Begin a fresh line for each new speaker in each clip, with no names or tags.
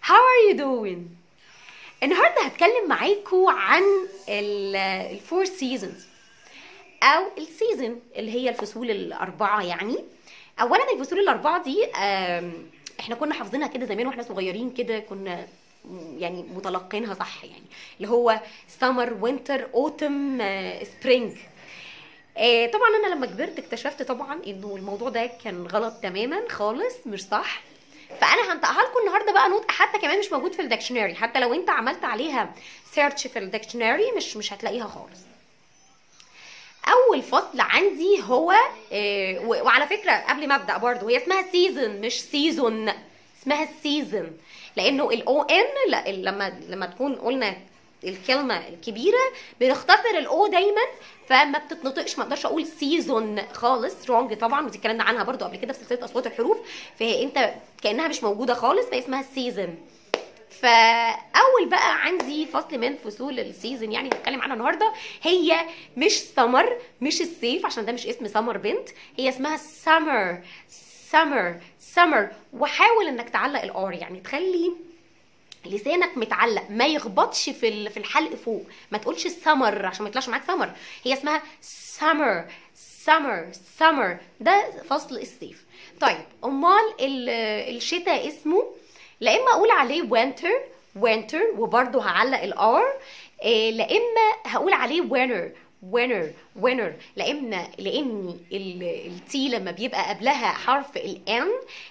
How are you doing? النهارده هتكلم معاكم عن الفور سيزونز او السيزون اللي هي الفصول الاربعه يعني اولا الفصول الاربعه دي آم، احنا كنا حافظينها كده زمان واحنا صغيرين كده كنا يعني متلقينها صح يعني اللي هو سمر وينتر اوتم سبرينج آه، طبعا انا لما كبرت اكتشفت طبعا انه الموضوع ده كان غلط تماما خالص مش صح فانا هنطقها لكم النهارده بقى نطق حتى كمان مش موجود في الدكشنري حتى لو انت عملت عليها سيرش في الدكشنري مش مش هتلاقيها خالص اول فصل عندي هو آه، و- وعلى فكره قبل ما ابدا برضو هي اسمها سيزون مش سيزون اسمها سيزون لانه الاو ان لما لما تكون قلنا الكلمه الكبيره بنختصر الاو دايما فما بتتنطقش ما اقدرش اقول سيزون خالص رونج طبعا ودي اتكلمنا عنها برضو قبل كده في سلسله اصوات الحروف فهي انت كانها مش موجوده خالص فهي اسمها سيزون فاول بقى عندي فصل من فصول السيزون يعني هنتكلم عنها النهارده هي مش سمر مش الصيف عشان ده مش اسم سمر بنت هي اسمها سمر سمر سمر وحاول انك تعلق الار يعني تخلي لسانك متعلق ما يخبطش في ال- في الحلق فوق ما تقولش سمر عشان ما يطلعش معاك سمر هي اسمها سمر سمر سمر ده فصل الصيف طيب امال ال- الشتاء اسمه لا اما اقول عليه وينتر وينتر وبرده هعلق الار لا اما هقول عليه وينر وينر وينر لا اما لان التي لما بيبقى قبلها حرف الان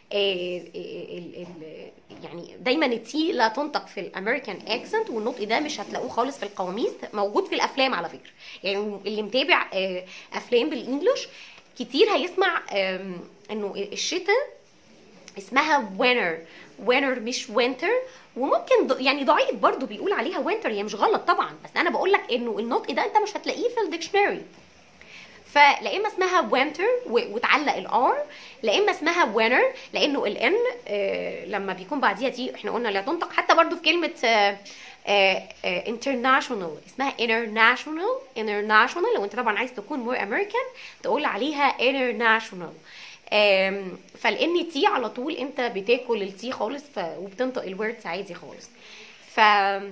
يعني دايما التي لا تنطق في الامريكان اكسنت والنطق ده مش هتلاقوه خالص في القواميس موجود في الافلام على فكره يعني اللي متابع آه، افلام بالانجلش كتير هيسمع آم، انه الشتاء اسمها winter winter مش winter وممكن ض- يعني ضعيف برضو بيقول عليها winter هي مش غلط طبعا بس انا بقول لك انه النطق ده انت مش هتلاقيه في الديكشنري فلا اما اسمها winter و- وتعلق الار لا اما اسمها winter لانه الان آه لما بيكون بعديها دي احنا قلنا لا تنطق حتى برضو في كلمه آه آه آه international اسمها international international لو انت طبعا عايز تكون more American تقول عليها international آم، فالان تي على طول انت بتاكل التي خالص ف... وبتنطق الوردز عادي خالص ف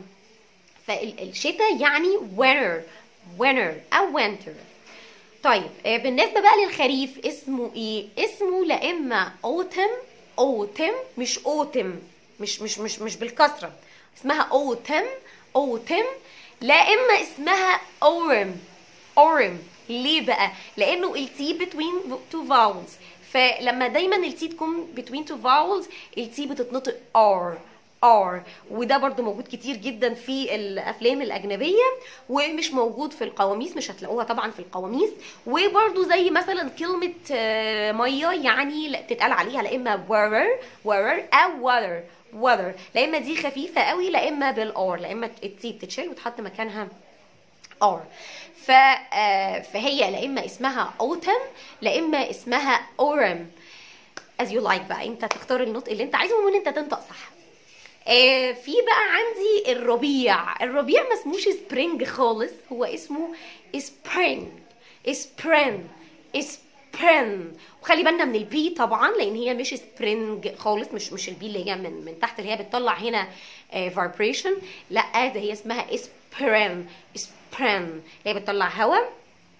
فالشتاء يعني winter winter او winter طيب آه، بالنسبه بقى للخريف اسمه ايه اسمه لا اما autumn autumn مش autumn مش مش مش مش بالكسره اسمها autumn autumn لا اما اسمها autumn autumn ليه بقى لانه التي between two vowels فلما دايما التي تكون between two vowels التي بتتنطق r R وده برضو موجود كتير جدا في الافلام الاجنبيه ومش موجود في القواميس مش هتلاقوها طبعا في القواميس وبرضو زي مثلا كلمه آه، ميه يعني لا تتقال عليها لا اما water water او water water لا اما دي خفيفه قوي لا اما بالار لا اما التي بتتشال وتحط مكانها ار ف آه، فهي لا اما اسمها autumn لا اما اسمها autumn as you like بقى انت تختار النطق اللي انت عايزه المهم ان انت تنطق صح آه، في بقى عندي الربيع الربيع ما اسموش سبرينج خالص هو اسمه سبرينج سبرين سبرين وخلي بالنا من البي طبعا لان هي مش سبرينج خالص مش مش البي اللي هي من من تحت اللي هي بتطلع هنا فايبريشن لا ده هي اسمها سبرين سبرين اللي هي بتطلع هواء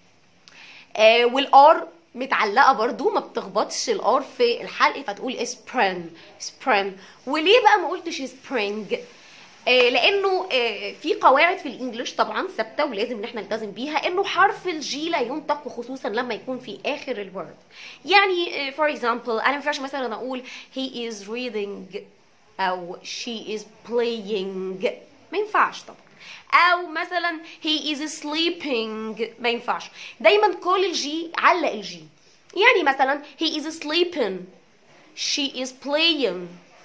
آه والار متعلقه برضو ما بتخبطش الار في الحلق فتقول سبرين سبرين وليه بقى ما قلتش سبرينج آه لانه آه في قواعد في الانجليش طبعا ثابته ولازم ان احنا نلتزم بيها انه حرف الجي لا ينطق وخصوصا لما يكون في اخر الورد يعني فور اكزامبل انا ما ينفعش مثلا اقول he is reading او she is playing ما ينفعش طبعا او مثلا he is sleeping ما ينفعش دايما كل الجي علق الجي يعني مثلا he is sleeping she is playing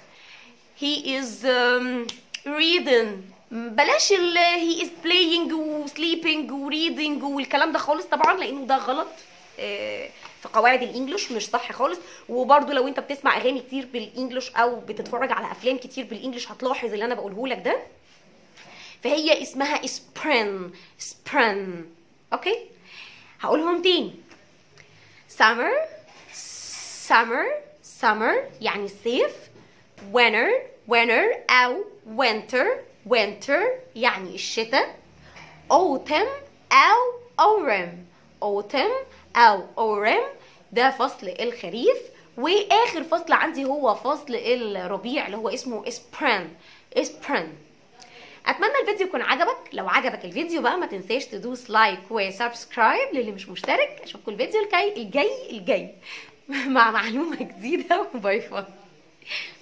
he is um, reading بلاش ال he is playing و sleeping و reading والكلام ده خالص طبعا لانه ده غلط آه، في قواعد الانجليش مش صح خالص وبرده لو انت بتسمع اغاني كتير بالانجليش او بتتفرج على افلام كتير بالانجليش هتلاحظ اللي انا بقوله لك ده فهي اسمها سبرين سبرين اوكي هقولهم تاني summer summer summer يعني الصيف winter winter أو winter winter يعني الشتاء autumn أو autumn autumn أو autumn ده فصل الخريف واخر فصل عندي هو فصل الربيع اللي هو اسمه spring spring اتمنى الفيديو يكون عجبك لو عجبك الفيديو بقى ما تنساش تدوس لايك وسبسكرايب للي مش مشترك اشوفكم الفيديو الجاي الجاي الجاي مع معلومه جديده وباي باي